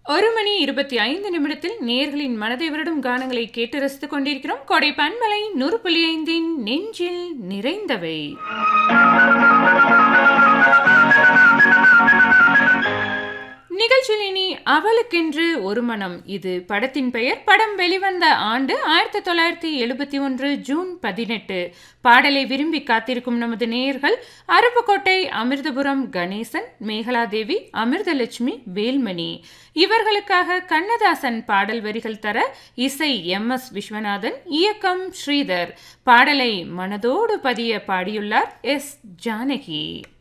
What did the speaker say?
ஒரு மணி இருபத்தி ஐந்து நிமிடத்தில் நேர்களின் மனதை வருடும் கானங்களை கேட்டு ரசித்துக் கொண்டிருக்கிறோம் கொடை பன்மலை நூறு புள்ளி ஐந்தின் நெஞ்சில் நிறைந்தவை நிகழ்ச்சியில் இனி அவளுக்கென்று ஒரு மனம் இது படத்தின் பெயர் படம் வெளிவந்த ஆண்டு ஆயிரத்தி தொள்ளாயிரத்தி எழுபத்தி ஒன்று ஜூன் பதினெட்டு பாடலை விரும்பி காத்திருக்கும் நமது நேயர்கள் அருப்புக்கோட்டை அமிர்தபுரம் கணேசன் மேகலாதேவி அமிர்தலட்சுமி வேல்மணி இவர்களுக்காக கண்ணதாசன் பாடல் வரிகள் தர இசை எம் எஸ் விஸ்வநாதன் இயக்கம் ஸ்ரீதர் பாடலை மனதோடு பதிய பாடியுள்ளார் எஸ் ஜானகி